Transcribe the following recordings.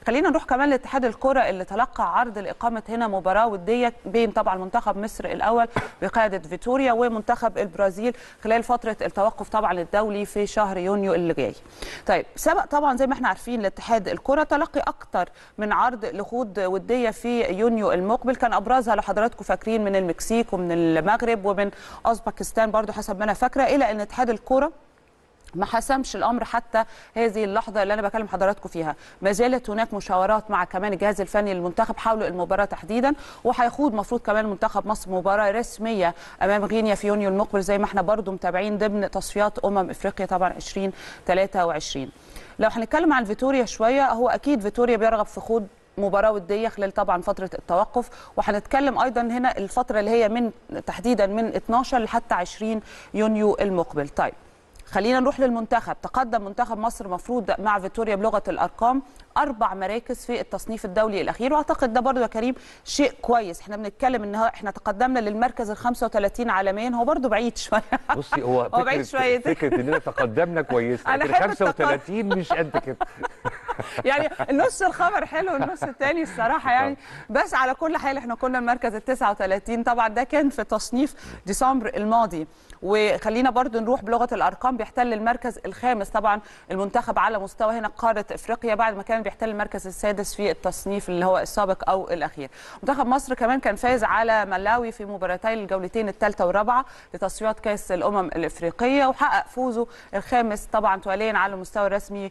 خلينا نروح كمان لاتحاد الكره اللي تلقى عرض لاقامه هنا مباراه وديه بين طبعا منتخب مصر الاول بقياده فيتوريا ومنتخب البرازيل خلال فتره التوقف طبعا الدولي في شهر يونيو اللي جاي. طيب سبق طبعا زي ما احنا عارفين لاتحاد الكره تلقي اكتر من عرض لخوض وديه في يونيو المقبل كان ابرزها لو حضراتكم فاكرين من المكسيك ومن المغرب ومن اوزبكستان برضو حسب ما انا فاكره الى ان اتحاد الكره ما حسمش الامر حتى هذه اللحظه اللي انا بكلم حضراتكم فيها ما زالت هناك مشاورات مع كمان الجهاز الفني للمنتخب حول المباراه تحديدا وهيخوض مفروض كمان منتخب مصر مباراه رسميه امام غينيا في يونيو المقبل زي ما احنا برضو متابعين ضمن تصفيات امم افريقيا طبعا 2023 لو هنتكلم عن فيتوريا شويه هو اكيد فيتوريا بيرغب في خوض مباراه وديه خلال طبعا فتره التوقف وهنتكلم ايضا هنا الفتره اللي هي من تحديدا من 12 لحتى 20 يونيو المقبل طيب خلينا نروح للمنتخب تقدم منتخب مصر مفروض مع فيتوريا بلغه الارقام اربع مراكز في التصنيف الدولي الاخير واعتقد ده برضو يا كريم شيء كويس احنا بنتكلم ان احنا تقدمنا للمركز ال 35 عالميا هو برضو بعيد شويه بصي هو هو بعيد فكره شويتين. فكره اننا تقدمنا كويس أنا لكن أحب التقدم. 35 مش قد كده يعني النص الخبر حلو والنص الثاني الصراحه يعني بس على كل حال احنا كنا المركز ال 39 طبعا ده كان في تصنيف ديسمبر الماضي وخلينا برضو نروح بلغه الارقام بيحتل المركز الخامس طبعا المنتخب على مستوى هنا قاره افريقيا بعد ما كان بيحتل المركز السادس في التصنيف اللي هو السابق او الاخير منتخب مصر كمان كان فاز على ملاوي في مباراتي الجولتين الثالثه والرابعه لتصفيات كاس الامم الافريقيه وحقق فوزه الخامس طبعا تواليا على المستوى الرسمي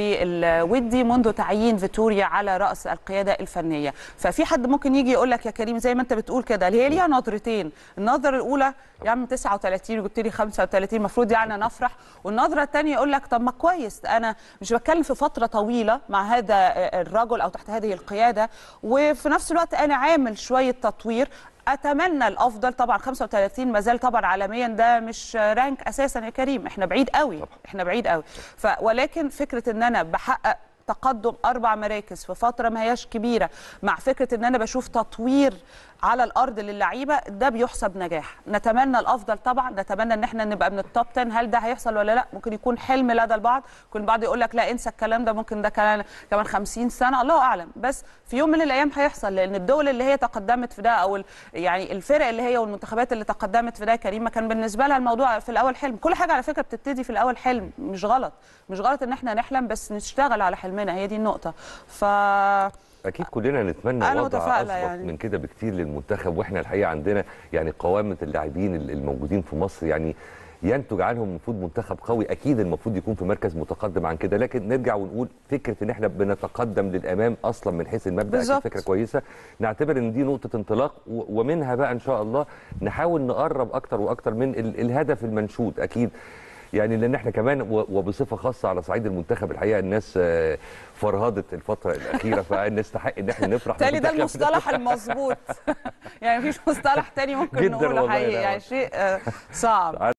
والودي منذ تعيين فيتوريا على راس القياده الفنيه ففي حد ممكن يجي يقول لك يا كريم زي ما انت بتقول كده هي ليها نظرتين النظره الاولى يا عم 39 وجبت لي 35 المفروض يعني نفرح والنظره الثانيه يقول لك طب ما كويس انا مش بتكلم في فتره طويله مع هذا الرجل او تحت هذه القياده وفي نفس الوقت انا عامل شويه تطوير اتمنى الافضل طبعا 35 ما زال طبعا عالميا ده مش رانك اساسا يا كريم احنا بعيد قوي احنا بعيد قوي ف ولكن فكره ان انا بحقق تقدم اربع مراكز في فتره ما هياش كبيره مع فكره ان انا بشوف تطوير على الارض للعيبه ده بيحسب نجاح نتمنى الافضل طبعا نتمنى ان احنا نبقى من التوب 10 هل ده هيحصل ولا لا ممكن يكون حلم لدى البعض ممكن البعض يقول لك لا انسى الكلام ده ممكن ده كمان كمان 50 سنه الله اعلم بس في يوم من الايام هيحصل لان الدول اللي هي تقدمت في ده او ال- يعني الفرق اللي هي والمنتخبات اللي تقدمت في ده يا كريم كان بالنسبه لها الموضوع في الاول حلم كل حاجه على فكره بتبتدي في الاول حلم مش غلط مش غلط ان احنا نحلم بس نشتغل على حلمنا هي دي النقطه ف اكيد كلنا نتمنى أنا وضع متفائلة اسبق يعني. من كده بكتير للمنتخب واحنا الحقيقه عندنا يعني قوامه اللاعبين الموجودين في مصر يعني ينتج عنهم المفروض منتخب قوي اكيد المفروض يكون في مركز متقدم عن كده لكن نرجع ونقول فكره ان احنا بنتقدم للامام اصلا من حيث المبدا بالظبط. أكيد فكره كويسه نعتبر ان دي نقطه انطلاق و- ومنها بقى ان شاء الله نحاول نقرب اكتر واكتر من ال- الهدف المنشود اكيد يعني لان احنا كمان و- وبصفه خاصه على صعيد المنتخب الحقيقه الناس آه، فرهدت الفتره الاخيره فنستحق ان احنا نفرح تالي ده بمنتخبنا. المصطلح المظبوط يعني مفيش مصطلح تاني ممكن جداً نقوله والله حقيقي لا. يعني شيء آه، صعب